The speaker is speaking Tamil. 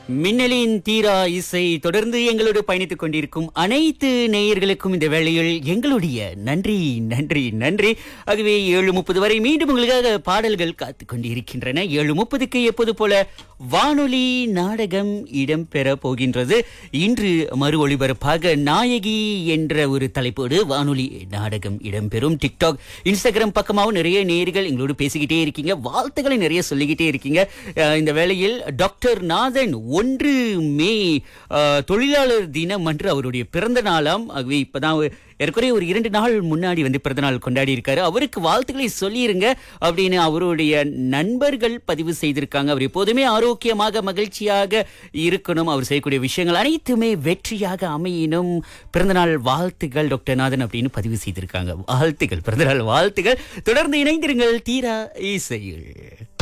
மின்னலின் தீரா இசை தொடர்ந்து எங்களோடு பயணித்துக் கொண்டிருக்கும் அனைத்து நேயர்களுக்கும் இந்த வேளையில் எங்களுடைய நன்றி நன்றி நன்றி ஆகவே ஏழு முப்பது வரை மீண்டும் உங்களுக்காக பாடல்கள் காத்துக் கொண்டிருக்கின்றன ஏழு முப்பதுக்கு எப்போது போல வானொலி நாடகம் இடம்பெற போகின்றது இன்று மறு ஒளிபரப்பாக நாயகி என்ற ஒரு தலைப்போடு வானொலி நாடகம் இடம்பெறும் டிக்டாக் இன்ஸ்டாகிராம் பக்கமாகவும் நிறைய நேயர்கள் எங்களோடு பேசிக்கிட்டே இருக்கீங்க வாழ்த்துக்களை நிறைய சொல்லிக்கிட்டே இருக்கீங்க அஹ் இந்த வேளையில் டாக்டர் நாதன் ஒன்று மே அஹ், தொழிலாளர் தினம் அன்று அவருடைய பிறந்த நாளாம் ஆகவே இப்பதான் ஏற்குறைய ஒரு இரண்டு நாள் முன்னாடி வந்து பிறந்த நாள் கொண்டாடி இருக்காரு அவருக்கு வாழ்த்துக்களை சொல்லிருங்க அப்படின்னு அவருடைய நண்பர்கள் பதிவு செய்திருக்காங்க அவர் எப்போதுமே ஆரோக்கியமாக மகிழ்ச்சியாக இருக்கணும் அவர் செய்யக்கூடிய விஷயங்கள் அனைத்துமே வெற்றியாக அமையணும் பிறந்தநாள் வாழ்த்துக்கள் டாக்டர் நாதன் அப்படின்னு பதிவு செய்திருக்காங்க வாழ்த்துக்கள் பிறந்தநாள் வாழ்த்துக்கள் தொடர்ந்து இணைந்திருங்கள் தீரா இசையில்